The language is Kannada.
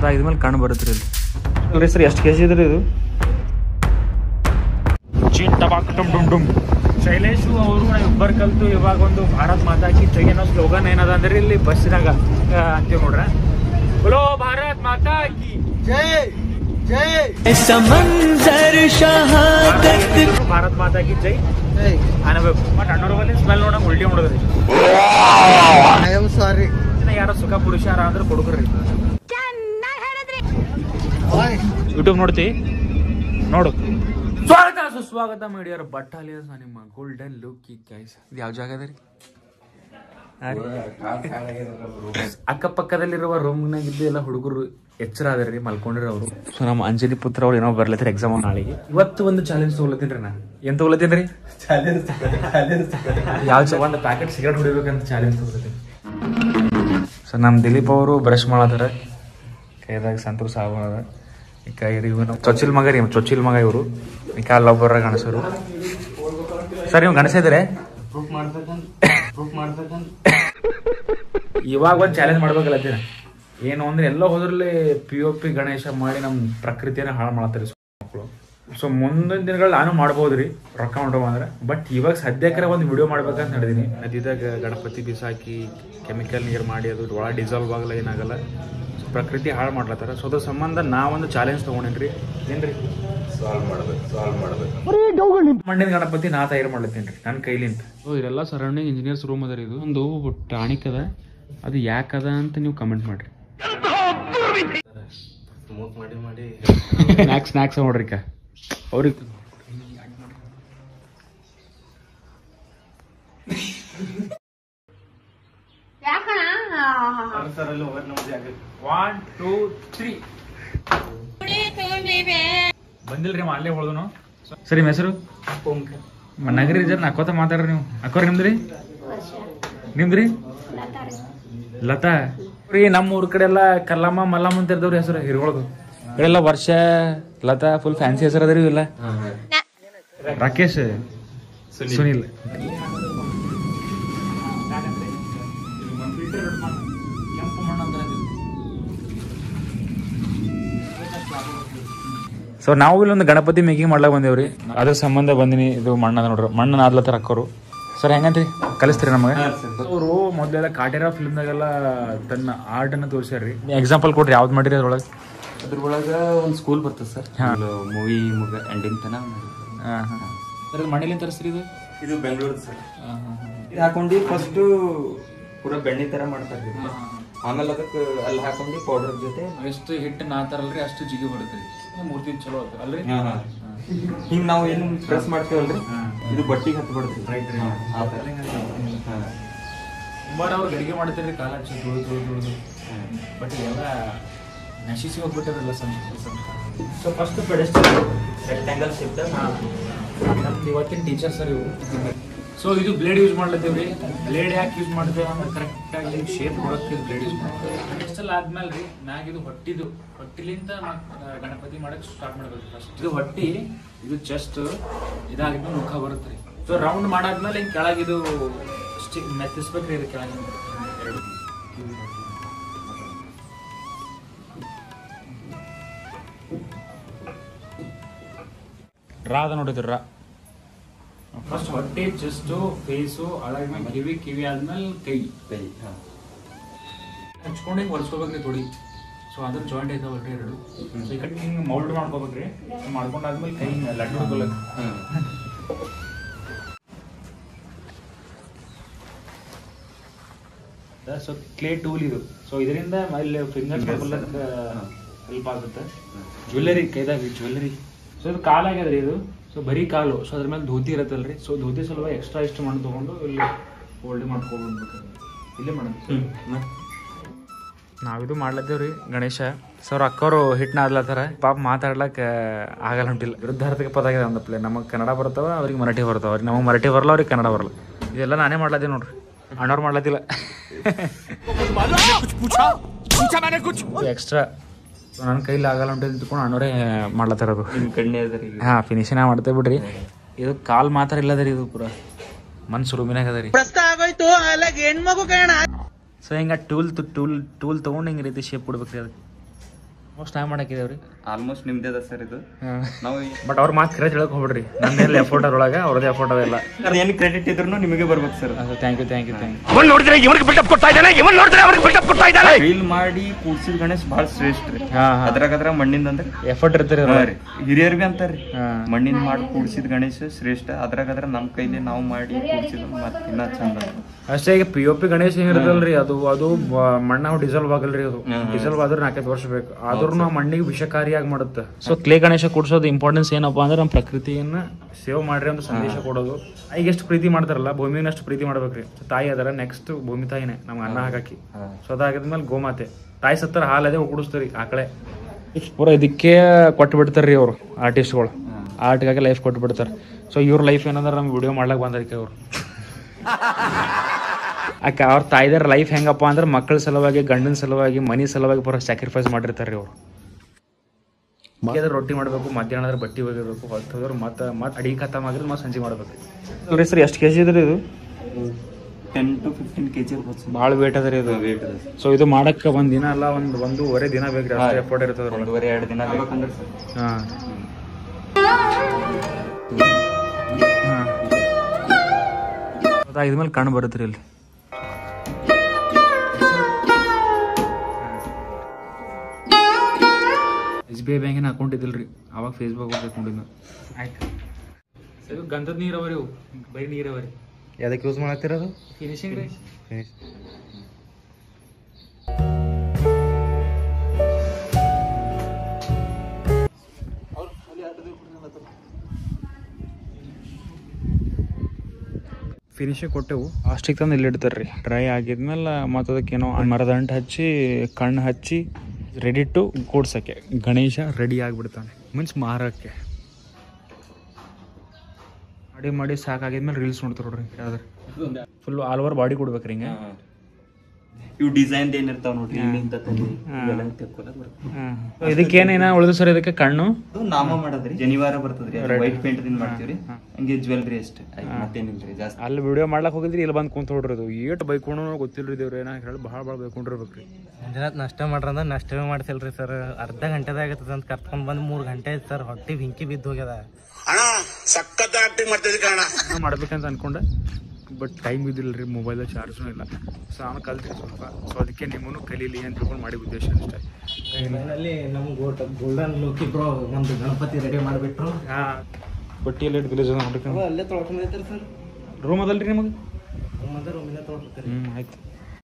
ಆಗಿದ್ಮೇಲೆ ಕಣ್ಣು ಬರುತ್ತೆ ರೀ ಇಲ್ಲಿ ಅಲ್ರಿ ಸರ್ ಎಷ್ಟು ಕೆ ಜಿ ಇದ್ರಿ ಇದು ಚೀನ್ ಟಬಾಕ್ ಟುಮ್ ಟುಮ್ ಟುಮ್ ಶೈಲೇಶು ಅವರು ಇಬ್ಬರು ಕಲ್ತು ಇವಾಗ ಒಂದು ಭಾರತ್ ಮಾತಾ ಕಿ ಜೈ ಅನ್ನೋ ಸ್ಲೋಗನ್ ಏನದ ಅಂದ್ರೆ ಇಲ್ಲಿ ಬಸ್ಸಿನಾಗ ಅಂತೀವಿ ನೋಡ್ರೆ बोलो ಭಾರತ್ ಮಾತಾ ಕಿ समंदर शहादत ಭಾರತ್ ಮಾತಾ ಕಿ ಜೈ ಅನ್ನಬೇಕು ಬಟ್ ಅಣ್ಣವ್ರ ಬಲ್ಲಿ ಸ್ಮೆಲ್ ನೋಡಂಗ್ ಉಲ್ಟಿ ಮಾಡೋದ್ರಿ ಐ ಆಮ್ ಸಾರಿ ಯಾರೋ ಸುಖ ಪುರುಷಾರ ಅಂದ್ರೆ ಕೊಡುಗ್ರಿ ಯೂಟ್ಯೂಬ್ ನೋಡ್ತಿ ನೋಡು ಸ್ವಾಗತ ಸುಸ್ವಾಗತ ಮೀಡಿಯರ್ ಬಟ್ಟಾಲಿಯಸ್ ನಿಮ್ಮ ಗೋಲ್ಡನ್ ಲುಕ್ ಗೈಸ್ ಇದು ಯಾವ ಜಾಗ ಅದ ರೀ ಅಕ್ಕಪಕ್ಕದಲ್ಲಿರುವ ರೂಮ್ನಾಗಿದ್ದು ಎಲ್ಲ ಹುಡುಗರು ಎಚ್ಚರ ಅದರಿ ಮಲ್ಕೊಂಡಿರೋ ಅವರು ಸೊ ನಮ್ಮ ಅಂಜಲಿ ಪುತ್ರ ಅವ್ರು ಏನೋ ಬರ್ಲತ್ತಾರೆ ಎಕ್ಸಾಮ್ ನಾಳೆಗೆ ಇವತ್ತು ಒಂದು ಚಾಲೆಂಜ್ ತಗೊಳತ್ತೀನಿ ನಾನು ಏನ್ ತಗೊಳತ್ತೀನಿ ರೀ ಯಾವ ಚ ಒಂದು ಪ್ಯಾಕೆಟ್ ಸಿಗರೇಟ್ ಹೊಡಿಬೇಕಂತ ಚಾಲೆಂಜ್ ತಗೊಳತ್ತೀನಿ ಸೊ ನಮ್ಮ ದಿಲೀಪ್ ಅವರು ಬ್ರಷ್ ಮಾಡತ್ತಾರ ಕೈದಾಗ ಸಂತೂರ್ ಸಾಬು ಅದ ಈ ಕೈ ಇವನು ಚೊಚ್ಚಿಲ್ ಮಗ ರೀ ಇವ್ನು ಚೊಚ್ಚಿಲ್ ಮಗ ಇವರು ಈ ಕಾಲ ಒಬ್ಬರ ಗಣಸರು ಸರ್ ನೀವು ಗಣಸ ಇದ್ರೆ ಇವಾಗ ಒಂದು ಚಾಲೆಂಜ್ ಮಾಡ್ಬೇಕಲ್ಲತ್ತೀರ ಏನು ಅಂದ್ರೆ ಎಲ್ಲ ಹೋದ್ರಲ್ಲಿ ಪಿ ಒ ಪಿ ಗಣೇಶ ಮಾಡಿ ನಮ್ಮ ಪ್ರಕೃತಿಯನ್ನ ಹಾಳು ಮಾಡ್ತಾರೆ ಮಕ್ಕಳು ಸೊ ಮುಂದಿನ ದಿನಗಳಲ್ಲಿ ನಾನು ಮಾಡ್ಬೋದ್ರಿ ರೊಕ್ಕ ಹೊಂಟವ ಅಂದ್ರೆ ಬಟ್ ಇವಾಗ ಸದ್ಯಕ್ಕೆ ಒಂದು ವಿಡಿಯೋ ಮಾಡ್ಬೇಕಂತ ನಡೆದೀನಿ ನದಿದಾಗ ಗಣಪತಿ ಬಿಸಾಕಿ ಕೆಮಿಕಲ್ ನೀರು ಮಾಡಿ ಅದು ಒಳ ಡಿಸಾಲ್ವ್ ಆಗಲ್ಲ ಏನಾಗಲ್ಲ ಸೊ ಪ್ರಕೃತಿ ಹಾಳು ಮಾಡ್ಲತ್ತಾರ ಸೊ ಅದ್ರ ಸಂಬಂಧ ನಾವೊಂದು ಚಾಲೆಂಜ್ ತೊಗೊಂಡೇನ್ರಿ ಏನ್ರಿ ಮಣ್ಣಿನ ಗಣಪತಿ ನಾ ತಯಾರು ಮಾಡ್ಲತ್ತೀನಿ ರೀ ನನ್ನ ಕೈಲಿಂತ ಸೊ ಇದೆಲ್ಲ ಸರೌಂಡಿಂಗ್ ಇಂಜಿನಿಯರ್ಸ್ ರೂಮ್ ಅದ ರೀ ಇದು ಒಂದು ಟಾನಿಕ್ ಅದ ಅದು ಯಾಕದ ಅಂತ ನೀವು ಕಮೆಂಟ್ ಮಾಡ್ರಿ ಸ್ನ್ಯಾಕ್ಸ್ ಸ್ನ್ಯಾಕ್ಸ್ ನೋಡ್ರಿ ಕ ಅವ್ರಿಗೆ ಒನ್ ಟೂ ತ್ರೀ ಬಂದಿಲ್ರಿ ಅವ ಅಲ್ಲೇ ಹೊಳ್ದನು ಸರಿ ನಿಮ್ಮ ಹೆಸರು ನಗರಿ ಜರ್ ನಕ್ಕೋತ ಮಾತಾಡ್ರಿ ನೀವು ಅಕ್ಕೋರಿ ನಿಮ್ದ್ರಿ ನಿಮ್ದ್ರಿ ಲತಾ ರೀ ನಮ್ಮ ಊರ್ ಕಡೆ ಎಲ್ಲ ಕಲ್ಲಮ್ಮ ಮಲ್ಲಮ್ಮ ಅಂತ ಇರ್ದವ್ರಿ ಹೆಸರು ಹಿರುಗಳದು ಎಲ್ಲ ವರ್ಷ ಲತಾ ಫುಲ್ ಫ್ಯಾನ್ಸಿ ಹೆಸರು ಅದ್ರಿ ಇಲ್ಲ ರಾಕೇಶ್ ಸುನಿಲ್ ಸೊ ನಾವು ಇಲ್ಲೊಂದು ಗಣಪತಿ ಮೇಕಿಂಗ್ ಮಾಡ್ಲಾಕ ಬಂದೇವ್ರಿ ಅದ್ರ ಸಂಬಂಧ ಬಂದಿನಿ ಇದು ಮಣ್ಣ ಅದ ನೋಡ್ರಿ ಮಣ್ಣನ ಆದ್ಲತ್ತಾರ ಅಕ್ಕೋರು ಸರ್ ಹೆಂಗಂತ್ರಿ ಕಲಿಸ್ತೀರಿ ನಮಗೆ ಅವರು ಮೊದಲೆಲ್ಲ ಕಾಟೇರ ಫಿಲ್ಮ್ದಾಗೆಲ್ಲ ತನ್ನ ಆರ್ಟ್ ಅನ್ನ ತೋರಿಸ್ಯಾರ್ರಿ ಎಕ್ಸಾಂಪಲ್ ಕೊಡ್ರಿ ಯಾವ್ದು ಮಾಡಿರಿ ಅದ್ರೊಳಗೆ ಅದ್ರೊಳಗ ಒಂದ್ ಸ್ಕೂಲ್ ಬರ್ತದೆ ಸರ್ ಹಾ. ಮೂವಿ ಮುಗ ಎಂಡಿಂಗ್ ತನ ಸರ್ ಮನೇಲಿ ತರಿಸ್ರಿ ಇದು ಇದು ಬೆಂಗಳೂರು ಸರ್ ಇದು ಹಾಕೊಂಡು ಫಸ್ಟ್ ಪೂರಾ ಬೆಣ್ಣೆ ತರ ಮಾಡ್ತಾರ್ರಿ ಆಮೇಲೆ ಅದಕ್ಕೆ ಅಲ್ಲಿ ಹಾಕೊಂಡು ಪೌಡರ್ ಜೊತೆ ಎಷ್ಟು ಹಿಟ್ಟು ನಾತಾರಲ್ರಿ ಅಷ್ಟು ಜಿಗಿ ಬರುತ್ತೆ ಮೂರ್ತಿ ಚಲೋ ಆಯ್ತು ಅಲ್ರಿ ಹಿಂಗ್ ನಾವು ಏನು ಪ್ರೆಸ್ ಮಾಡ್ತೇವಲ್ರಿ ಹಾ. ಇದು ಬಟ್ಟಿಗೆ ಹತ್ತು ಬಿಡ್ತೀವಿ Right, right. ಹಾ, ಆ ಥರ. ಹಾ. ಸುಮಾರು ಅವ್ರು ಗಡಿಗೆ ಮಾಡ್ತಿರ್ರಿ ಕಾಲ ಹಚ್ಚಿ ತುಳು ತುಳು ತುಳಿದು ಬಟ್ ಎಲ್ಲ ನಶಿಸಿ ಹೋಗ್ಬಿಟ್ಟಿರಲ್ಲ ಸಂಸ್ಕೃತಿ so first pedestal rectangle shape ನಮ್ದು ಇವತ್ತಿನ ಟೀಚರ್ ಸರ್ ಇವು ಸೊ ಇದು ಬ್ಲೇಡ್ ಯೂಸ್ ಮಾಡ್ಲತ್ತೀವಿ ಬ್ಲೇಡ್ ಯಾಕೆ ಯೂಸ್ ಮಾಡ್ತೇವೆ ಅಂದ್ರೆ ಕರೆಕ್ಟ್ ಆಗಿ ಶೇಪ್ ಕೊಡೋಕೆ ಬ್ಲೇಡ್ ಯೂಸ್ ಮಾಡ್ತೇವೆ ಪೆಡೆಸ್ಟಲ್ ಆದ್ಮೇಲೆ ರೀ ಮ್ಯಾಗ ಇದು ಹೊಟ್ಟಿದು ಹೊಟ್ಟಿಲಿಂದ ಮತ್ತ್, ಆ, ಗಣಪತಿ ಮಾಡಕ್ ಸ್ಟಾರ್ಟ್ ಮಾಡ್ಬೇಕು ಫಸ್ಟ್ ಇದು ಹೊಟ್ಟಿ ಇದು ಚೆಸ್ಟ್ ಇದಾಗಿದ್ದು ಮುಖ ಬರುತ್ತೆ ರೀ ಸೊ ರೌಂಡ್ ಮಾಡಾದ್ಮೇಲೆ ಹಿಂಗೆ ಕೆಳಗಿದು ಸ್ಟಿಕ್ ಮೆತ್ತಿಸ್ಬೇಕ್ರಿ ಇದು ಕೆಳಗಿಂದ ಎರಡು ರಾ ಅದ ನೋಡಿದ್ರು ರಾ ಫಸ್ಟ್ ಹೊಟ್ಟೆ ಚೆಸ್ಟು ಫೇಸು ಅದಾದ್ಮೇಲೆ ಕಿವಿ ಕಿವಿ ಆದ್ಮೇಲೆ ಕೈ ಕೈ ಹಾ. ಹಚ್ಕೊಂಡು ಹಿಂಗೆ ಹೊಲ್ಸ್ಕೋಬೇಕ್ರಿ ತೊಡಿ ಸೊ ಅದ್ರ ಜಾಯಿಂಟ್ ಐತಾವಲ್ರಿ ಎರಡು ಸೊ ಈ ಕಡೆ ಹಿಂಗೆ ಮೌಲ್ಡ್ ಮಾಡ್ಕೋಬೇಕ್ರಿ ಮಾಡ್ಕೊಂಡಾದ್ಮೇಲೆ ಕೈ ಹಿಂಗೆ ಲಡ್ಡು ಹಿಡ್ಕೊಳಕ್ ಹಾ. ಸೊ ಕ್ಲೇ ಟೂಲ್ ಇದು ಸೊ ಇದರಿಂದ ಇಲ್ಲಿ ಫಿಂಗರ್ ಮಾಡ್ಕೊಳಕ್ ಹೆಲ್ಪ್ ಆಗುತ್ತೆ ಜ್ಯುವೆಲ್ಲರಿ ಕೈದಾಗ ಜ್ಯುವೆಲ್ಲರಿ ಸೊ ಇದು ಕಾಲ್ ಆಗ್ಯದ್ರಿ ಇದು ಸೊ ಬರೀ ಕಾಲು ಸೊ ಅದ್ರ ಮೇಲೆ ಧೋತಿ ಇರತ್ತಲ್ರಿ ಸೊ ಧೋತಿ ಸಲುವಾಗಿ ಎಕ್ಸ್ಟ್ರಾ ಇಷ್ಟು ಮಣ್ಣು ತಗೊಂಡು ಇಲ್ಲಿ ಫೋಲ್ಡ್ ಮಾಡ್ಕೊಬಿಡ್ಬೇಕು ಇಲ್ಲೇ ಮಾಡೋದು ಹ್ಮ್. ಮತ್ತ್? ನಾವಿದು ಮಾಡ್ಲತ್ತೇವ್ರಿ ಗಣೇಶ ಸರ್ ಅಕ್ಕವರು ಹಿಟ್ನ ಆದ್ಲತ್ತಾರ ಪಾಪ ಮಾತಾಡ್ಲಕ್ಕ ಆಗಲ್ಲ ಹೊಂಟಿಲ್ಲ ವಿರುದ್ಧಾರ್ಥಕ ಪದ ಆಗಿದೆ ಒಂದು ಪ್ಲೇ ನಮಗೆ ಕನ್ನಡ ಬರ್ತಾವ ಅವ್ರಿಗೆ ಮರಾಠಿ ಬರ್ತಾವ ಅವ್ರಿಗೆ ನಮಗೆ ಮರಾಠಿ ಬರಲ್ಲ ಅವ್ರಿಗೆ ಕನ್ನಡ ಬರಲ್ಲ ಇದೆಲ್ಲ ನಾನೇ ಮಾಡ್ಲತ್ತೀನಿ ನೋಡ್ರಿ ಅಣ್ಣವ್ರು ಮಾಡ್ಲತ್ತಿಲ್ಲ ಎಕ್ಸ್ಟ್ರಾ ನನ್ನ ಕೈಲಿ ಆಗಲ್ಲ ಅಂತ ತಿಳ್ಕೊಂಡು ಅಣ್ಣವರೇ ಮಾಡ್ಲತ್ತಾರ ಅದು ನಿಮ್ ಕಣ್ಣೆ ಅದರಿ ಹಾ ಫಿನಿಶಿಂಗ್ ಮಾಡ್ತೇವೆ ಬಿಡ್ರಿ ಇದು ಕಾಲ್ ಮಾತ್ರ ಇಲ್ಲದರಿ ಇದು ಪೂರ ಮನ್ಸು ರೂಮಿನಾಗ ಅದರಿ ಪ್ರಸ್ತ ಆಗೋಯ್ತು ಅಲ್ಲಾಗ ಹೆಣ್ಮಗು ಕಣ ಸೊ ಹಿಂಗ ಟೂಲ್ ಟೂಲ್ ಟೂಲ್ ತೊಗೊಂಡು ಹಿಂಗೆ ರೀತಿ ಶೇಪ್ ಕೊಡ್ಬೇಕ್ರಿ ಅದಕ್ಕೆ ಮೋಸ್ಟ್ ಟೈಮ್ ಮಾಡಾಕಿದೇವ್ರಿ ಆಲ್ಮೋಸ್ಟ್ ನಿಮ್ದೇ ಅದ ಸರ್ ಇದು ನಾವು ಬಟ್ ಅವ್ರ ಮಾತು ಕರೆ ತಿಳಕ್ ಹೋಗ್ಬಿಡ್ರಿ ನಂದೆಲ್ಲ ಎಫೋರ್ಟ್ ಅದ್ರೊಳಗೆ ಅವ್ರದೇ ಎಫೋರ್ಟ್ ಅವೆಲ್ಲ ಅದು ಏನು ಕ್ರೆಡಿಟ್ ಇದ್ರೂ ನಿಮಗೆ ಬರ್ಬೇಕು sir thank you thank you thank you feel ಮಾಡಿ ಕೂಡ್ಸಿದ ಗಣೇಶ್ ಬಹಳ ಶ್ರೇಷ್ಠ ರೀ ಹಾ ಹಾ ಅದ್ರಾಗ ಅದ್ರ ಮಣ್ಣಿಂದ ಅಂದ್ರೆ ಎಫರ್ಟ್ ಇರ್ತೀರಿ ಹಾ ರೀ ಹಿರಿಯರ್ ಬಿ ಅಂತಾರ್ರಿ ಹಾ. ಮಣ್ಣಿನ ಮಾಡಿ ಕೂಡ್ಸಿದ ಗಣೇಶ ಶ್ರೇಷ್ಠ ಅದ್ರಾಗ ಅದ್ರ ನಮ್ ಕೈಲಿ ನಾವು ಮಾಡಿ ಕೂಡ್ಸಿದ ಮತ್ ಇನ್ನ ಚಂದ ಅಷ್ಟೇ ಈಗ ಪಿ ಒ ಪಿ ಗಣೇಶ ಏನಿರ್ತಲ್ರಿ ಅದು ಅದು ಬ- ಮಣ್ಣ ಡಿಸಲ್ವ್ ಆಗಲ್ರಿ ಅದು ಡಿಸಲ್ವ್ ಆದ್ರೆ ನಾಲ್ಕೈದು ವರ್ಷ ಬೇಕು ಆದ್ರೂ ಆ ಮಣ್ಣಿಗೆ ವಿಷಕಾರಿಯಾಗಿ ಮಾಡುತ್ತೆ ಸೊ ಕ್ಲೇ ಗಣೇಶ ಕೂಡ್ಸೋದು ಇಂಪಾರ್ಟೆನ್ಸ್ ಏನಪ್ಪಾ ಅಂದ್ರೆ ನಮ್ಮ ಪ್ರಕೃತಿಯನ್ನ ಸೇವ್ ಮಾಡ್ರಿ ಅಂತ ಸಂದೇಶ ಕೊಡೋದು ಈಗ ಎಷ್ಟು ಪ್ರೀತಿ ಮಾಡ್ತಾರಲ್ಲ ಭೂಮಿನ ಅಷ್ಟು ಪ್ರೀತಿ ಮಾಡ್ಬೇಕ್ರಿ So ತಾಯಿ ಅದರ ನೆಕ್ಸ್ಟ್ ಭೂಮಿ ತಾಯಿನೇ ನಮ್ಗೆ ಅನ್ನ ಹಾಕಿ ಸೊ ಅದಾಗಿದ್ಮೇಲೆ ಗೋಮಾತೆ ತಾಯಿ ಸತ್ತರ ಹಾಲು ಅದೇ ಕುಡಿಸ್ತಾರಿ ಆಕಳೆ ಪೂರ ಇದಕ್ಕೆ ಕೊಟ್ಟು ಬಿಡ್ತಾರ್ರಿ ಅವರು ಆರ್ಟಿಸ್ಟ್ಗಳು ಆರ್ಟ್ಗಾಗಿ ಲೈಫ್ ಕೊಟ್ಟು ಬಿಡ್ತಾರೆ ಸೊ ಇವ್ರ ಲೈಫ್ ಏನಂದ್ರೆ ನಮ್ಗೆ ವಿಡಿಯೋ ಮಾಡ್ಲಕ್ಕೆ ಬಂದರಿಕೆ ಅವ್ರು ಅಕ್ಕ ಅವ್ರ ತಾಯಿದಾರ ಲೈಫ್ ಹೆಂಗಪ್ಪ ಅಂದ್ರೆ ಮಕ್ಕಳ ಸಲುವಾಗಿ ಗಂಡನ ಸಲುವಾಗಿ ಮನಿ ಸಲುವಾಗಿ ಪೂರ ಸ್ಯಾಕ್ರಿಫೈಸ್ ಮಾಡಿರ್ತಾರೆ ರೀ ಅವರು ರೊಟ್ಟಿ ಮಾಡಬೇಕು ಮಧ್ಯಾಹ್ನದ್ರ ಬಟ್ಟಿ ಒಗಿಬೇಕು ಹೊತ್ತು ಹೋದ್ರೆ ಮತ್ತೆ ಮತ್ತೆ ಅಡಿಗೆ ಖತಮ್ ಆಗಿದ್ರೆ ಮತ್ತೆ ಸಂಜೆ ಮಾಡ್ಬೇಕು ಅಲ್ರಿ ಸರ್ ಎಷ್ಟು ಕೆ ಜಿ ಇದ್ರಿ ಇದು ಟೆನ್ ಟು ಫಿಫ್ಟೀನ್ ಕೆಜಿ ಇರ್ಬೋದು sir. ಭಾಳ ವೇಟ್ ಅದ ರೀ ಇದು ವೇಟ್ ಅದ sir. ಸೊ ಇದು ಮಾಡಕ್ಕೆ ಒಂದು ದಿನ ಅಲ್ಲ ಒಂದು ಒಂದೂವರೆ ದಿನ ಬೇಕ್ರಿ ಅಷ್ಟು ಎಫರ್ಟ್ ಇರ್ತದೆ ಅದ್ರೊಳಗೆ ಒಂದೂವರೆ ಎರಡು ದಿನ ಬೇಕಂದ್ರೆ sir. ಹಾಂ ಅದಾದ್ಮೇಲೆ ಕಣ್ಣು ಬರುತ್ತೆ ರೀ ಇಲ್ಲಿ ಎಸ್ ಬಿ ಐ ಬ್ಯಾಂಕಿನ ಅಕೌಂಟ್ ಇದ್ದಿಲ್ರಿ ಅವಾಗ ಫೇಸ್ಬುಕ್ ಅಕೌಂಟಿನ ಆಯ್ತು ಇದು ಗಂಧದ ನೀರು ಅವರಿ ಇವು ಬರೀ ನೀರು ಅವರಿ ಯಾವ್ದಕ್ಕೆ ಯೂಸ್ ಮಾಡತ್ತಿರೋದು ಫಿನಿಶಿಂಗ್ ರೀ ಫಿನಿಶಿಂಗ್ ಕೊಟ್ಟೆವು ಲಾಸ್ಟಿಗೆ ತಂದು ಇಲ್ಲಿ ಇಡ್ತಾರೆ ರೀ ಡ್ರೈ ಆಗಿದ್ಮೇಲೆ ಮತ್ತು ಅದಕ್ಕೇನೋ ಮರದ ಅಂಟು ಹಚ್ಚಿ ಕಣ್ಣು ಹಚ್ಚಿ ರೆಡಿ ಟು ಕೂಡ್ಸಕ್ಕೆ ಗಣೇಶ ರೆಡಿ ಆಗಿಬಿಡ್ತಾನೆ ಮೀನ್ಸ್ ಮಾರಕ್ಕೆ ಮಾಡಿ ಮಾಡಿ ಸಾಕಾಗಿದ್ಮೇಲೆ ರೀಲ್ಸ್ ನೋಡ್ತಾರೆ ನೋಡ್ರಿ ಯಾವ್ದಾರು ಫುಲ್ ಆಲ್ ಓವರ್ ಬಾಡಿ ಕೊಡ್ಬೇಕ್ರಿ ಹಿಂಗೆ ಇವು ಡಿಸೈನ್ ಏನಿರ್ತಾವ ನೋಡ್ರಿ ಇಲ್ಲಿಂದ ತಂದು ಇವೆಲ್ಲ ತೆಕ್ಕೊಳಕ್ ಬರ್ತದೆ. ಇದಕ್ಕೇನೇನ ಉಳಿದು ಸರ್ ಇದಕ್ಕೆ ಕಣ್ಣು ಅದು ನಾಮ ಮಾಡದ್ರಿ ಜನಿವಾರ ಬರ್ತದ್ರಿ ವೈಟ್ ಪೇಂಟ್ ದಿಂದ ಮಾಡ್ತೀವ್ರಿ ಹಂಗೆ ಜ್ಯುವೆಲ್ರಿ ಅಷ್ಟೇ ಆಯ್ತ್ ಮತ್ತೇನಿಲ್ರಿ ಜಾಸ್ತಿ ಅಲ್ಲಿ ವಿಡಿಯೋ ಮಾಡ್ಲಕ್ ಹೋಗಿದ್ರಿ ಇಲ್ಲಿ ಬಂದು ಕುಂತ ಹೊಡ್ರಿ ಅದು ಏಟ್ ಬೈಕೊಂಡು ಗೊತ್ತಿಲ್ರಿ ದೇವ್ರ ಏನ ಹೇಳಿ ಭಾಳ ಭಾಳ ಬೈಕೊಂಡಿರ್ಬೇಕ್ರಿ ಒಂದಿನ ನಷ್ಟ ಮಾಡ್ರಂದ್ರೆ ನಷ್ಟವೇ ಮಾಡ್ಸಿಲ್ರಿ ಸರ್ ಅರ್ಧ ಗಂಟೆದಾಗ ಆಗತ್ತದ ಅಂತ ಕರ್ಕೊಂಡ್ ಬಂದ್ ಮೂರ್ ಗಂಟೆ ಆಯ್ತು ಸರ್ ಹೊಟ್ಟಿ ಬೆಂಕಿ ಬಿದ್ದು ಹೋಗ್ಯದ ನಾನ್ ಮಾಡ್ಬೇಕಂತ ಅನ್ಕೊಂಡೆ ಬಟ್ ಟೈಮ್ ಇದ್ದಿಲ್ಲರಿ ಮೊಬೈಲ್ ಚಾರ್ಜು ಇಲ್ಲ ಸೊ ನಾನು ಕಲ್ತ್ರಿ ಸ್ವಲ್ಪ ಸೊ ಅದಕ್ಕೆ ನಿಮ್ಮನ್ನು ಕಲೀಲಿ ಅಂತ ತಿಳ್ಕೊಂಡು ಮಾಡಿ ಉದ್ದೇಶ ಅಷ್ಟೇ ಮನೆಯಲ್ಲಿ ನಮ್ ಗೋಲ್ಡ್ ಗೋಲ್ಡನ್ ಲೋಕಿ ಬ್ರೋ ಒಂದು ಗಣಪತಿ ರೆಡಿ ಮಾಡಿಬಿಟ್ರು ಹಾಂ ಬಟ್ಟಿಯಲ್ಲಿ ಇಟ್ಟು ಗಲೀಜ್ ನೋಡ್ರಿ ಅಲ್ಲೇ ತೊಳ್ಕೊಂಡೈತ್ರಿ ಸರ್ ರೂಮ್ ಅದಲ್ರಿ ನಿಮಗೆ ರೂಮ್ ರೂಮಿನ ತೊಳ್ಕೊತೀರಿ ಹ್ಞೂ ಆಯ್ತು